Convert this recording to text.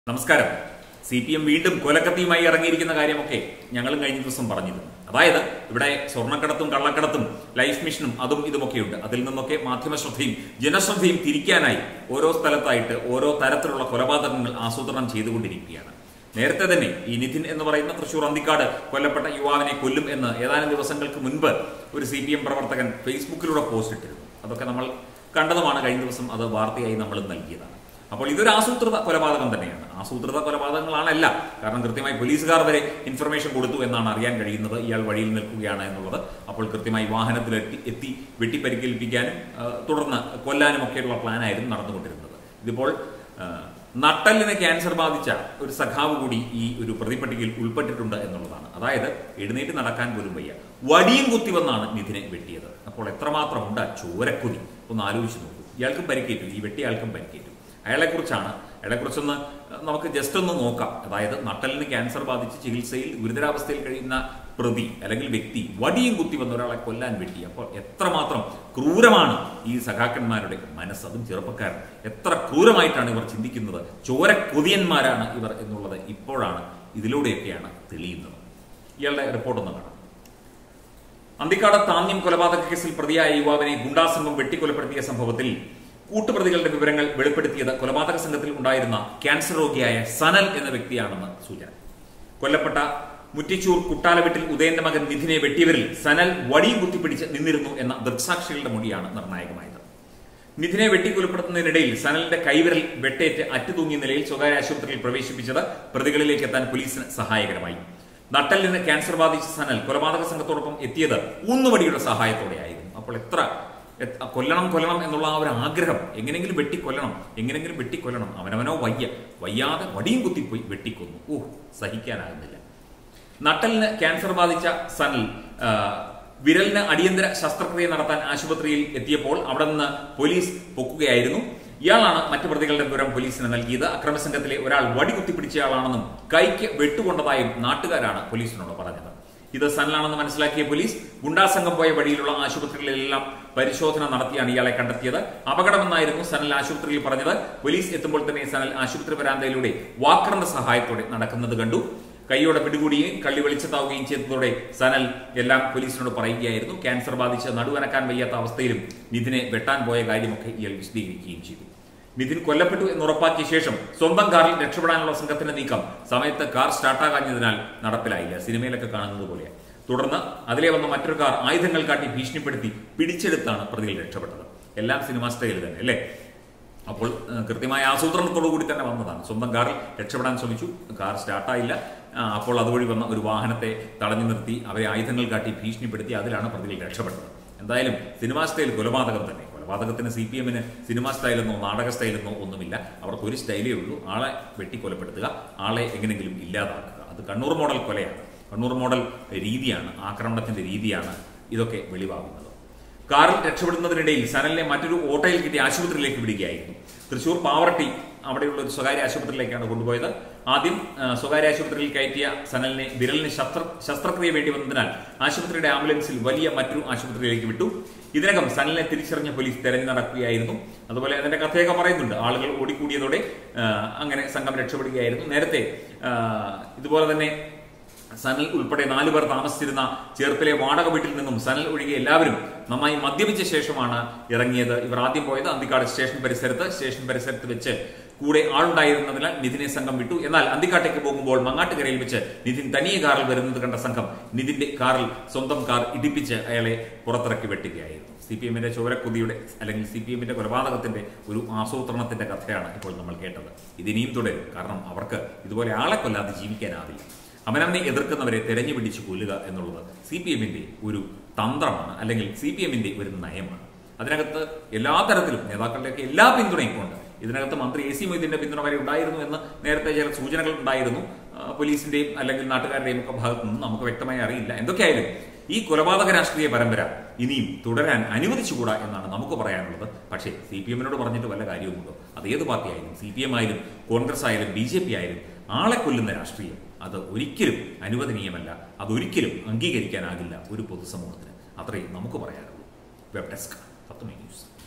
നമസ്കാരം C P M വീണ്ടും കൊലക്കത്തിയുമായി ഇറങ്ങിയിരിക്കുന്ന കാര്യമൊക്കെ ഞങ്ങളും കഴിഞ്ഞ ദിവസം പറഞ്ഞിരുന്നു അതായത് ഇവിടെ സ്വർണ്ണക്കടത്തും കള്ളക്കടത്തും ലൈഫ് മിഷനും അതും ഇതുമൊക്കെയുണ്ട് അതിൽ നിന്നൊക്കെ മാധ്യമ ശ്രദ്ധയും ജനശ്രദ്ധയും തിരിക്കാനായി ഓരോ സ്ഥലത്തായിട്ട് ഓരോ തരത്തിലുള്ള കൊലപാതകങ്ങൾ ആസൂത്രണം ചെയ്തുകൊണ്ടിരിക്കുകയാണ് നേരത്തെ തന്നെ ഈ നിധിൻ എന്ന് പറയുന്ന തൃശൂർ അന്തിക്കാട് കൊല്ലപ്പെട്ട യുവാവിനെ കൊല്ലും എന്ന് ഏതാനും ദിവസങ്ങൾക്ക് മുൻപ് ഒരു സി പി എം പ്രവർത്തകൻ ഫേസ്ബുക്കിലൂടെ പോസ്റ്റ് ഇട്ടിരുന്നു അതൊക്കെ നമ്മൾ കണ്ടതുമാണ് കഴിഞ്ഞ ദിവസം അത് വാർത്തയായി നമ്മൾ നൽകിയതാണ് അപ്പോൾ ഇതൊരു ആസൂത്രിത കൊലപാതകം തന്നെയാണ് ആസൂത്രിത കൊലപാതകങ്ങളാണല്ല കാരണം കൃത്യമായി പോലീസുകാർ വരെ ഇൻഫർമേഷൻ കൊടുത്തു എന്നാണ് അറിയാൻ കഴിയുന്നത് ഇയാൾ വഴിയിൽ നിൽക്കുകയാണ് എന്നുള്ളത് അപ്പോൾ കൃത്യമായി വാഹനത്തിൽ എത്തി എത്തി വെട്ടിപ്പരിക്കേൽപ്പിക്കാനും ആ, തുടർന്ന് കൊല്ലാനും ഒക്കെയുള്ള പ്ലാനായിരുന്നു നടന്നുകൊണ്ടിരുന്നത് ഇതിപ്പോൾ ആ, നട്ടലിന് ക്യാൻസർ ബാധിച്ച ഒരു സഖാവ് കൂടി ഈ ഒരു പ്രതിപട്ടികയിൽ ഉൾപ്പെട്ടിട്ടുണ്ട് എന്നുള്ളതാണ് അതായത് എഴുന്നേറ്റ് നടക്കാൻ പോലും വയ്യ വടിയും കുത്തി വന്നാണ് നിധിനെ വെട്ടിയത് അപ്പോൾ എത്രമാത്രം ഉണ്ട് ചോരക്കുതി ഒന്ന് ആലോചിച്ച് നോക്കൂ ഇയാൾക്കും പരിക്കേറ്റു ഈ വെട്ടിയാൾക്കും പരിക്കേറ്റു അയാളെക്കുറിച്ചാണ് അയാളെക്കുറിച്ചൊന്ന് നമുക്ക് ജസ്റ്റ് ഒന്ന് നോക്കാം അതായത് നട്ടലിന് ക്യാൻസർ ബാധിച്ച് ചികിത്സയിൽ ഗുരുതരാവസ്ഥയിൽ കഴിയുന്ന പ്രതി അല്ലെങ്കിൽ വ്യക്തി വടിയും കുത്തി വന്ന ഒരാളെ കൊല്ലാൻ വെട്ടി അപ്പോൾ എത്രമാത്രം ക്രൂരമാണ് ഈ സഖാക്കന്മാരുടെ മനസ്സ് അതും ചെറുപ്പക്കാരൻ എത്ര ക്രൂരമായിട്ടാണ് ഇവർ ചിന്തിക്കുന്നത് ചോരക്കൊതിയന്മാരാണ് ഇവർ എന്നുള്ളത് ഇപ്പോഴാണ് ഇതിലൂടെയൊക്കെയാണ് തെളിയുന്നത് ഇയാളുടെ റിപ്പോർട്ടൊന്ന് കാണാം അന്തിക്കാട് താന്യം കൊലപാതക കേസിൽ പ്രതിയായ യുവാവിനെ ഗുണ്ടാസംഘം വെട്ടിക്കൊലപ്പെടുത്തിയ സംഭവത്തിൽ കൂട്ടുപ്രതികളുടെ വിവരങ്ങൾ വെളിപ്പെടുത്തിയത് കൊലപാതക സംഘത്തിൽ ഉണ്ടായിരുന്ന ക്യാൻസർ രോഗിയായ സനൽ എന്ന വ്യക്തിയാണെന്ന് സൂചന കൊല്ലപ്പെട്ട മുറ്റിച്ചൂർ കുട്ടാലവീട്ടിൽ ഉദയന്റെ മകൻ നിധിനെ വെട്ടിയവരിൽ സനൽ വടിയും കുത്തിപ്പിടിച്ച് നിന്നിരുന്നു എന്ന ദൃക്സാക്ഷികളുടെ മൊഴിയാണ് നിർണായകമായത് നിധിനെ വെട്ടിക്കൊലപ്പെടുത്തുന്നതിനിടയിൽ സനലിന്റെ കൈവിരൽ വെട്ടേറ്റ് അറ്റുതൂങ്ങിയ നിലയിൽ സ്വകാര്യ ആശുപത്രിയിൽ പ്രവേശിപ്പിച്ചത് പ്രതികളിലേക്ക് എത്താൻ പോലീസിന് സഹായകരമായി നട്ടലിന് ക്യാൻസർ ബാധിച്ച സനൽ കൊലപാതക സംഘത്തോടൊപ്പം എത്തിയത് ഊന്നുവടിയുടെ സഹായത്തോടെയായിരുന്നു അപ്പോൾ എത്ര എത്ര- കൊല്ലണം കൊല്ലണം എന്നുള്ള ആ ഒരു ആഗ്രഹം എങ്ങനെങ്കിലും വെട്ടിക്കൊല്ലണം എങ്ങനെങ്കിലും വെട്ടിക്കൊല്ലണം അവനവനോ വയ്യ വയ്യാതെ വടിയും കുത്തിപ്പോയി വെട്ടിക്കൊന്നു ഓ സഹിക്കാനാകുന്നില്ല നട്ടലിന് ക്യാൻസർ ബാധിച്ച സനൽ ആ, വിരലിന് അടിയന്തര ശസ്ത്രക്രിയ നടത്താൻ ആശുപത്രിയിൽ എത്തിയപ്പോൾ അവിടെ നിന്ന് പോലീസ് പൊക്കുകയായിരുന്നു ഇയാളാണ് മറ്റു പ്രതികളുടെ വിവരം പോലീസിന് നൽകിയത് അക്രമസംഘത്തിലെ ഒരാൾ വടി കുത്തിപ്പിടിച്ചയാളാണെന്നും കൈക്ക് വെട്ടുകൊണ്ടതായും നാട്ടുകാരാണ് പോലീസിനോട് പറഞ്ഞത് ഇത് സനലാണെന്ന് മനസ്സിലാക്കിയ പോലീസ് ഗുണ്ടാസംഘം പോയ വഴിയിലുള്ള ആശുപത്രികളിലെല്ലാം പരിശോധന നടത്തിയാണ് ഇയാളെ കണ്ടെത്തിയത് അപകടമെന്നായിരുന്നു സനൽ ആശുപത്രിയിൽ പറഞ്ഞത് പോലീസ് എത്തുമ്പോൾ തന്നെ സനൽ ആശുപത്രി വരാന്തയിലൂടെ വാക്കറിന്റെ സഹായത്തോടെ നടക്കുന്നത് കണ്ടു കൈയോടെ പിടികൂടുകയും കള്ളി വെളിച്ചത്താവുകയും ചെയ്തതോടെ സനൽ എല്ലാം പോലീസിനോട് പറയുകയായിരുന്നു ക്യാൻസർ ബാധിച്ച് നടുവനക്കാൻ വയ്യാത്ത അവസ്ഥയിലും നിധിനെ വെട്ടാൻ പോയ കാര്യമൊക്കെ ഇയാൾ വിശദീകരിക്കുകയും ചെയ്തു നിതിൻ കൊല്ലപ്പെട്ടു എന്ന് ഉറപ്പാക്കിയ ശേഷം സ്വന്തം കാറിൽ രക്ഷപ്പെടാനുള്ള സംഘത്തിന്റെ നീക്കം സമയത്ത് കാർ സ്റ്റാർട്ടാകാഞ്ഞതിനാൽ നടപ്പിലായില്ല സിനിമയിലൊക്കെ കാണുന്നത് പോലെയാണ് തുടർന്ന് അതിലെ വന്ന മറ്റൊരു കാർ ആയുധങ്ങൾ കാട്ടി ഭീഷണിപ്പെടുത്തി പിടിച്ചെടുത്താണ് പ്രതികൾ രക്ഷപ്പെട്ടത് എല്ലാം സിനിമ സ്റ്റൈൽ തന്നെ അല്ലേ അപ്പോൾ ഏഹ്, കൃത്യമായ ആസൂത്രണത്തോടു കൂടി തന്നെ വന്നതാണ് സ്വന്തം കാറിൽ രക്ഷപ്പെടാൻ ശ്രമിച്ചു കാർ സ്റ്റാർട്ടായില്ല ആ, അപ്പോൾ അതുവഴി വന്ന ഒരു വാഹനത്തെ തടഞ്ഞു നിർത്തി അവരെ ആയുധങ്ങൾ കാട്ടി ഭീഷണിപ്പെടുത്തി അതിലാണ് പ്രതികൾ രക്ഷപ്പെട്ടത് എന്തായാലും സിനിമാ സ്റ്റൈൽ കൊലപാതകം തന്നെ കൊലപാതകത്തിന് സി പി എമ്മിന് സിനിമാ സ്റ്റൈലെന്നോ നാടക സ്റ്റൈലെന്നോ ഒന്നുമില്ല അവർക്ക് ഒരു സ്റ്റൈലേ ഉള്ളൂ ആളെ വെട്ടിക്കൊലപ്പെടുത്തുക ആളെ എങ്ങനെങ്കിലും ഇല്ലാതാക്കുക അത് കണ്ണൂർ മോഡൽ കൊലയാണ് കണ്ണൂർ മോഡൽ രീതിയാണ് ആക്രമണത്തിന്റെ രീതിയാണ് ഇതൊക്കെ വെളിവാകുന്നത് കാറിൽ രക്ഷപ്പെടുന്നതിനിടയിൽ സനലിനെ മറ്റൊരു ഓട്ടോയിൽ കിട്ടി ആശുപത്രിയിലേക്ക് വിടുകയായിരുന്നു തൃശൂർ പാവറട്ടി അവിടെയുള്ള ഒരു സ്വകാര്യ ആശുപത്രിയിലേക്കാണ് കൊണ്ടുപോയത് ആദ്യം ആ, സ്വകാര്യ ആശുപത്രിയിൽ കയറ്റിയ സനലിനെ വിരലിന് ശസ്ത്ര ശസ്ത്രക്രിയ വേണ്ടി വന്നതിനാൽ ആശുപത്രിയുടെ ആംബുലൻസിൽ വലിയ മറ്റൊരു ആശുപത്രിയിലേക്ക് വിട്ടു ഇതിനകം സനലിനെ തിരിച്ചറിഞ്ഞ പോലീസ് തെരഞ്ഞു നടക്കുകയായിരുന്നു അതുപോലെ അതിന്റെ കഥയൊക്കെ പറയുന്നുണ്ട് ആളുകൾ ഓടിക്കൂടിയതോടെ ആ, അങ്ങനെ സംഘം രക്ഷപ്പെടുകയായിരുന്നു നേരത്തെ ആ, ഇതുപോലെ തന്നെ സനൽ ഉൾപ്പെടെ നാലു പേർ താമസിച്ചിരുന്ന ചേർത്തലെ വാടക വീട്ടിൽ നിന്നും സനൽ ഒഴികെ എല്ലാവരും നന്നായി മദ്യപിച്ച ശേഷമാണ് ഇറങ്ങിയത് ഇവർ ആദ്യം പോയത് അന്തിക്കാട് സ്റ്റേഷൻ പരിസരത്ത് സ്റ്റേഷൻ പരിസരത്ത് വെച്ച് കൂടെ ആളുണ്ടായിരുന്നതിനാൽ നിതിനെ സംഘം വിട്ടു എന്നാൽ അന്തിക്കാട്ടേക്ക് പോകുമ്പോൾ മങ്ങാട്ടുകരയിൽ വെച്ച് നിതിൻ തനിയെ കാറിൽ വരുന്നത് കണ്ട സംഘം നിതിന്റെ കാറിൽ സ്വന്തം കാർ ഇടിപ്പിച്ച് അയാളെ പുറത്തിറക്കി വെട്ടുകയായിരുന്നു സി പി എമ്മിന്റെ ചോരക്കുതിയുടെ അല്ലെങ്കിൽ സി പി എമ്മിന്റെ കൊലപാതകത്തിന്റെ ഒരു ആസൂത്രണത്തിന്റെ കഥയാണ് ഇപ്പോൾ നമ്മൾ കേട്ടത് ഇതിനിയും തുടരും കാരണം അവർക്ക് ഇതുപോലെ ആളെ കൊല്ലാതെ ജീവിക്കാനാവില്ല അവനവനെ എതിർക്കുന്നവരെ തെരഞ്ഞു പിടിച്ച് കൊല്ലുക എന്നുള്ളത് സി പി എമ്മിന്റെ ഒരു തന്ത്രമാണ് അല്ലെങ്കിൽ സി പി എമ്മിന്റെ ഒരു നയമാണ് അതിനകത്ത് എല്ലാ തരത്തിലും നേതാക്കളുടെയൊക്കെ എല്ലാ പിന്തുണയും ഉണ്ട് ഇതിനകത്ത് മന്ത്രി എ സി മൊയ്തീന്റെ പിന്തുണ വരെ ഉണ്ടായിരുന്നു എന്ന് നേരത്തെ ചില സൂചനകൾ ഉണ്ടായിരുന്നു ആ, പോലീസിന്റെയും അല്ലെങ്കിൽ നാട്ടുകാരുടെയും ഒക്കെ ഭാഗത്തു നിന്നും നമുക്ക് വ്യക്തമായി അറിയില്ല എന്തൊക്കെയായാലും ഈ കൊലപാതക രാഷ്ട്രീയ പരമ്പര ഇനിയും തുടരാൻ അനുവദിച്ചുകൂടാ എന്നാണ് നമുക്ക് പറയാനുള്ളത് പക്ഷേ സി പി എമ്മിനോട് പറഞ്ഞിട്ട് വല്ല കാര്യവുമുണ്ടോ അത് ഏത് പാർട്ടി ആയാലും സി പി എം ആയാലും കോൺഗ്രസ് ആയാലും ബി ജെ പി ആയാലും ആളെ കൊല്ലുന്ന രാഷ്ട്രീയം അത് ഒരിക്കലും അനുവദനീയമല്ല അതൊരിക്കലും അംഗീകരിക്കാനാകില്ല ഒരു പൊതുസമൂഹത്തിന് അത്രയും നമുക്ക് പറയാനുള്ളൂ വെബ് ഡെസ്ക് പത്ത് ന്യൂസ്